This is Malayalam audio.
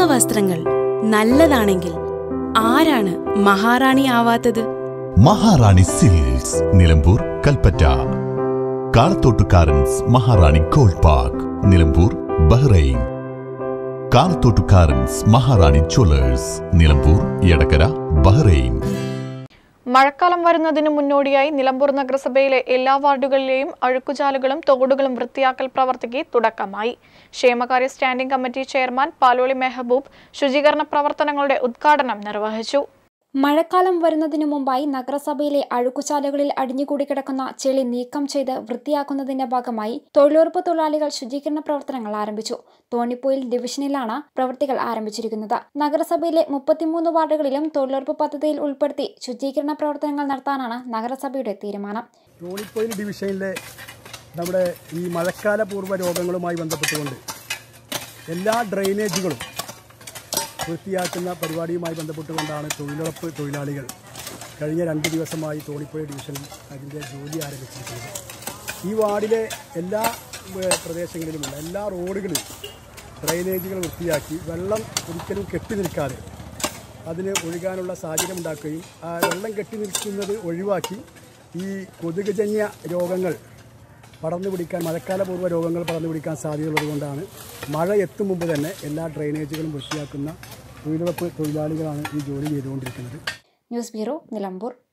വസ്ത്രങ്ങൾ നല്ലതാണെങ്കിൽ ആരാണ് മഹാറാണി ആവാത്തത് Maharani silks Nilambur Kalpetta Kalathottukarans Maharani gold park Nilambur Bahrain Kalathottukarans Maharani jewellers Nilambur Edakkara Bahrain മഴക്കാലം വരുന്നതിന് മുന്നോടിയായി നിലമ്പൂർ നഗരസഭയിലെ എല്ലാ വാർഡുകളിലെയും അഴുക്കുചാലുകളും തോടുകളും വൃത്തിയാക്കൽ പ്രവർത്തിക്ക് തുടക്കമായി ക്ഷേമകാര്യ standing committee chairman Paloli Mehaboob ശുചീകരണ പ്രവർത്തനങ്ങളുടെ ഉദ്ഘാടനം നിർവഹിച്ചു മഴക്കാലം വരുന്നതിനു മുമ്പായി നഗരസഭയിലെ അഴുക്കുചാലുകളിൽ അടിഞ്ഞുകൂടിക്കിടക്കുന്ന ചെളി നീക്കം ചെയ്ത് വൃത്തിയാക്കുന്നതിന്റെ ഭാഗമായി തൊഴിലുറപ്പ് തൊഴിലാളികൾ ശുചീകരണ പ്രവർത്തനങ്ങൾ ആരംഭിച്ചു തോണിപ്പൊയിൽ ഡിവിഷനിലാണ് പ്രവൃത്തികൾ ആരംഭിച്ചിരിക്കുന്നത് നഗരസഭയിലെ മുപ്പത്തിമൂന്ന് വാർഡുകളിലും തൊഴിലുറപ്പ് പദ്ധതിയിൽ ഉൾപ്പെടുത്തി ശുചീകരണ പ്രവർത്തനങ്ങൾ നടത്താനാണ് നഗരസഭയുടെ തീരുമാനം തോണിപ്പൊയിൽ ഡിവിഷനിലെ നമ്മുടെ ഈ മഴക്കാല പൂർവ്വ രോഗങ്ങളുമായി ബന്ധപ്പെട്ടുകൊണ്ട് എല്ലാ ഡ്രെയിനേജുകളും വൃത്തിയാക്കുന്ന പരിപാടിയുമായി ബന്ധപ്പെട്ടുകൊണ്ടാണ് തൊഴിലുറപ്പ് തൊഴിലാളികൾ കഴിഞ്ഞ രണ്ട് ദിവസമായി തോണിപ്പുഴ ഡിവിഷനിൽ അതിൻ്റെ ജോലി ആരംഭിച്ചിരിക്കുന്നത് ഈ വാർഡിലെ എല്ലാ ഏഹ്, പ്രദേശങ്ങളിലുമുള്ള എല്ലാ റോഡുകളിലും ഡ്രെയിനേജുകൾ വൃത്തിയാക്കി വെള്ളം ഒരിക്കലും കെട്ടി നിൽക്കാതെ അതിന് ഒഴുകാനുള്ള സാഹചര്യം ഉണ്ടാക്കുകയും ആ വെള്ളം കെട്ടി നിൽക്കുന്നത് ഒഴിവാക്കി ഈ കൊതുകുജന്യ രോഗങ്ങൾ പടർന്നു പിടിക്കാൻ മഴക്കാലപൂർവ്വ രോഗങ്ങൾ പടർന്നു പിടിക്കാൻ സാധ്യതയുള്ളത് കൊണ്ടാണ് മഴ എത്തും മുമ്പ് തന്നെ എല്ലാ ഡ്രെയിനേജുകളും വൃത്തിയാക്കുന്ന തൊഴിലുറപ്പ് തൊഴിലാളികളാണ് ഈ ജോലി ചെയ്തുകൊണ്ടിരിക്കുന്നത് ന്യൂസ് ബ്യൂറോ നിലമ്പൂർ